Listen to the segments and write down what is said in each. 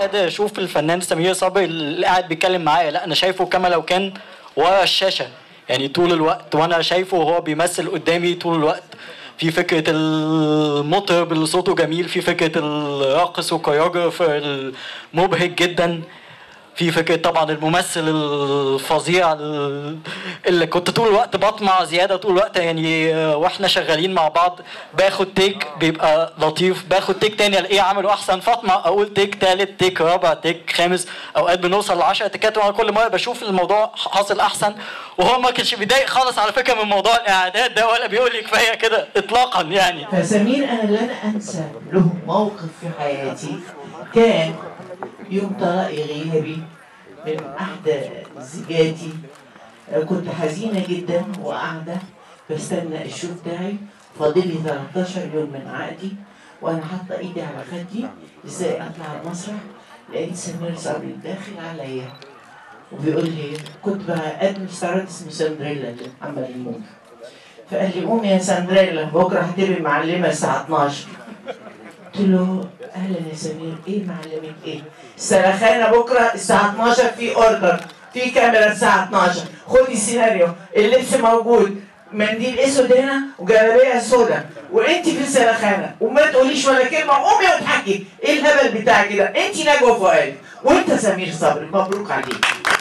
قادر اشوف الفنان سمير صبري اللي قاعد بيتكلم معايا لا انا شايفه كما لو كان ورا الشاشه يعني طول الوقت وانا شايفه وهو بيمثل قدامي طول الوقت في فكرة المطرب اللي صوته جميل في فكرة الراقص والكوريوجراف المبهج جدا في فكرة طبعا الممثل الفظيع ال- اللي كنت طول الوقت بطمع زيادة طول الوقت يعني آه، واحنا شغالين مع بعض باخد تيك بيبقى لطيف باخد تيك تاني الاقيه عمله احسن فاطمة اقول تيك تالت تيك رابع تيك خامس اوقات بنوصل ل 10 تيكات وانا كل مرة بشوف الموضوع حاصل احسن وهو ما كانش بيضايق خالص على فكرة من موضوع الاعداد ده ولا بيقول لي كفاية كده اطلاقا يعني فسمير انا لن انسى له موقف في حياتي كان يوم طلاقي غيابي من احدى زيجاتي كنت حزينه جدا وقاعده بستنى الشو بتاعي فاضل لي 13 يوم من عقدي وانا حاطه ايدي على خدي ازاي اطلع المسرح لقيت سمير صبري داخل عليا وبيقول لي كنت بقدم استعراض اسمه سندريلا لمحمد الموت فقال لي قومي يا سندريلا بكره هتبقي معلمه الساعه 12 قلت له اهلا يا سمير ايه معلمك ايه؟ السلخانه بكره الساعه 12 في اوردر في كاميرا الساعه 12 خدي السيناريو اللبس موجود منديل اسود هنا وجلابيه سودا وانت في السلخانه وما تقوليش ولا كلمه قومي واضحكي ايه الهبل بتاعك ده؟ انت نجوى فؤاد وانت سمير صبري مبروك عليك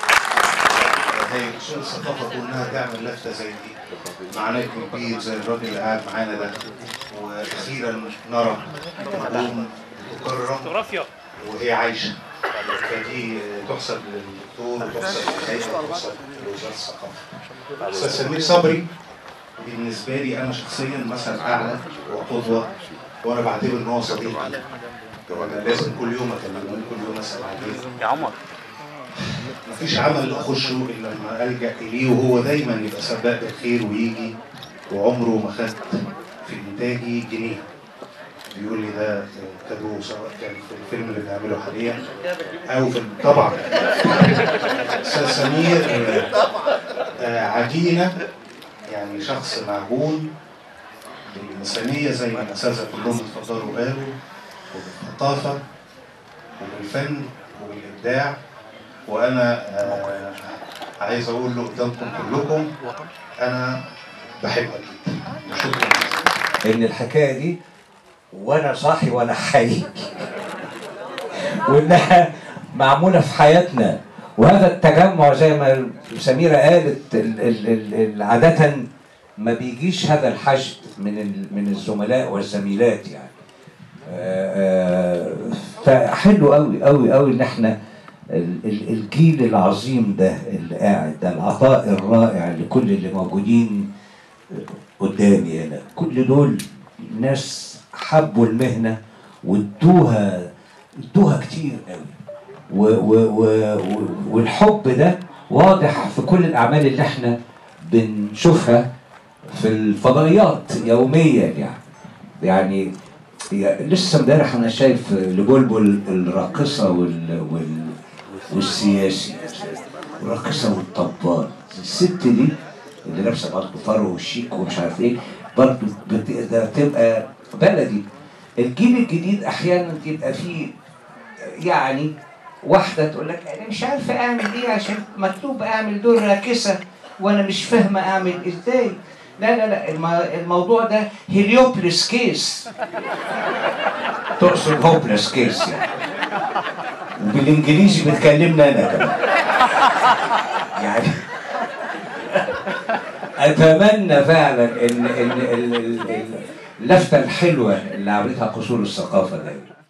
هي اصول الثقافه كلها تعمل لفته زي دي مع نجم كبير زي الراجل اللي قاعد معانا ده واخيرا نرى نجوم تكرم وهي عايشه فدي تحسب للدكتور وتحسب للهيئه وتحسب لوزاره الثقافه. استاذ سمير صبري بالنسبه لي انا شخصيا مثل اعلى وقدوه وانا بعتبر ان هو صديقي وانا لازم كل يوم اكلمه كل يوم اسال عليه يا عمر مفيش عمل اخشه الا لما الجا اليه وهو دايما يبقى سباق بالخير ويجي وعمره ما خد في انتاجي جنيه بيقول لي ده كادو سواء كان في الفيلم اللي بنعمله حاليا او في طبعا استاذ سمير آه، عجينه يعني شخص معجون بالإنسانية زي ما الأساتذة كلهم اتفضلوا قالوا وبالثقافة وبالفن وبالإبداع وأنا آه عايز أقول له قدامكم كلكم أنا بحبك جدا شكرا ان الحكايه دي وانا صاحي وانا حي وانها معموله في حياتنا وهذا التجمع زي ما سميره قالت ال- ال- ال- ال- عاده ما بيجيش هذا الحشد من ال- من الزملاء والزميلات يعني آه، آه، فحلو قوي قوي قوي ان احنا ال- ال- الجيل العظيم ده اللي قاعد ده العطاء الرائع لكل اللي موجودين قدامي هنا كل دول ناس حبوا المهنة وادوها ادوها كتير قوي و و و و والحب ده واضح في كل الأعمال اللي احنا بنشوفها في الفضائيات يوميا يعني يعني يا- لسه امبارح انا شايف لبلبل الراقصه وال وال والسياسي الراقصه والطبال الست دي اللي لابسه برضه فرو وشيك ومش عارف ايه برضه بتقدر تبقى بلدي الجيل الجديد احيانا يبقى فيه يعني واحده تقول لك انا مش عارفه اعمل ايه عشان مكتوب اعمل دور راكسه وانا مش فاهمه اعمل ازاي لا لا لا الم- الموضوع ده هيليوبلس كيس تقصد هوبلس كيس يعني وبالانجليزي بتكلمنا انا كمان يعني اتمنى فعلا ان ان ال- ال- ال- اللفته الحلوه اللي عملتها قصور الثقافه دي